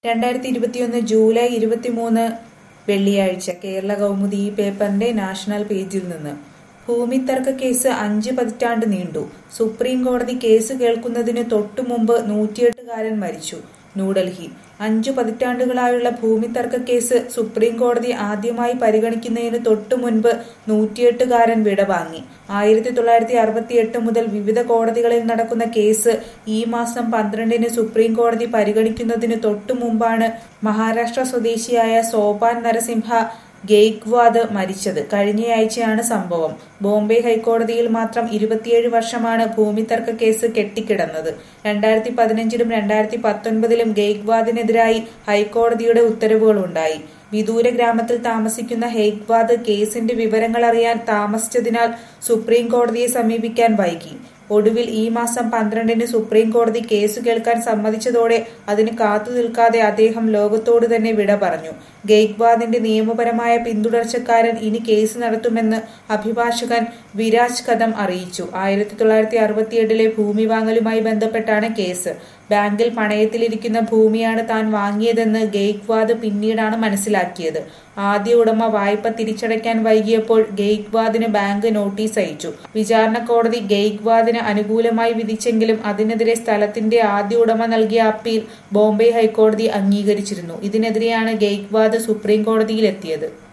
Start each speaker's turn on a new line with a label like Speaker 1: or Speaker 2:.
Speaker 1: രണ്ടായിരത്തി ഇരുപത്തിയൊന്ന് ജൂലൈ ഇരുപത്തിമൂന്ന് വെള്ളിയാഴ്ച കേരള കൗമുദി ഈ പേപ്പറിന്റെ നാഷണൽ പേജിൽ നിന്ന് ഭൂമിത്തർക്ക കേസ് അഞ്ച് പതിറ്റാണ്ട് നീണ്ടു സുപ്രീം കോടതി കേസ് കേൾക്കുന്നതിന് തൊട്ടുമുമ്പ് നൂറ്റിയെട്ടുകാരൻ മരിച്ചു ന്യൂഡൽഹി അഞ്ചു പതിറ്റാണ്ടുകളായുള്ള ഭൂമിത്തർക്ക കേസ് സുപ്രീം കോടതി ആദ്യമായി പരിഗണിക്കുന്നതിന് തൊട്ടു മുൻപ് നൂറ്റിയെട്ടുകാരൻ വിടവാങ്ങി ആയിരത്തി തൊള്ളായിരത്തി അറുപത്തിയെട്ട് മുതൽ വിവിധ കോടതികളിൽ നടക്കുന്ന കേസ് ഈ മാസം പന്ത്രണ്ടിന് സുപ്രീം കോടതി പരിഗണിക്കുന്നതിന് തൊട്ടു മുമ്പാണ് മഹാരാഷ്ട്ര സ്വദേശിയായ സോപാൻ നരസിംഹ ഗെയ്ക്വാദ് മരിച്ചത് കഴിഞ്ഞയാഴ്ചയാണ് സംഭവം ബോംബെ ഹൈക്കോടതിയിൽ മാത്രം ഇരുപത്തിയേഴ് വർഷമാണ് ഭൂമിത്തർക്ക കേസ് കെട്ടിക്കിടന്നത് രണ്ടായിരത്തി പതിനഞ്ചിലും രണ്ടായിരത്തി പത്തൊൻപതിലും ഗെയ്ക്വാദിനെതിരായി ഹൈക്കോടതിയുടെ ഉത്തരവുകളുണ്ടായി വിദൂര ഗ്രാമത്തിൽ താമസിക്കുന്ന ഹെയ്ക്വാദ് കേസിന്റെ വിവരങ്ങൾ അറിയാൻ താമസിച്ചതിനാൽ സുപ്രീം കോടതിയെ സമീപിക്കാൻ വൈകി ഒടുവിൽ ഈ മാസം പന്ത്രണ്ടിന് സുപ്രീം കോടതി കേസ് കേൾക്കാൻ സമ്മതിച്ചതോടെ അതിന് കാത്തു നിൽക്കാതെ അദ്ദേഹം ലോകത്തോട് തന്നെ വിട പറഞ്ഞു ഗെയ്ക്വാദിന്റെ നിയമപരമായ പിന്തുടർച്ചക്കാരൻ ഇനി കേസ് നടത്തുമെന്ന് അഭിഭാഷകൻ വിരാജ് കദം അറിയിച്ചു ആയിരത്തി തൊള്ളായിരത്തി അറുപത്തിയെട്ടിലെ ഭൂമി വാങ്ങലുമായി ബന്ധപ്പെട്ടാണ് കേസ് ബാങ്കിൽ പണയത്തിലിരിക്കുന്ന ഭൂമിയാണ് താൻ വാങ്ങിയതെന്ന് ഗെയ്ക്വാദ് പിന്നീടാണ് മനസ്സിലാക്കിയത് ആദ്യ ഉടമ വായ്പ തിരിച്ചടയ്ക്കാൻ വൈകിയപ്പോൾ ഗെയ്ക്വാദിന് ബാങ്ക് നോട്ടീസ് അയച്ചു വിചാരണ കോടതി ഗെയ്ക്വാദിന് അനുകൂലമായി വിധിച്ചെങ്കിലും അതിനെതിരെ സ്ഥലത്തിന്റെ ആദ്യ ഉടമ നൽകിയ അപ്പീൽ ബോംബെ ഹൈക്കോടതി അംഗീകരിച്ചിരുന്നു ഇതിനെതിരെയാണ് ഗെയ്ക്വാദ് സുപ്രീം കോടതിയിലെത്തിയത്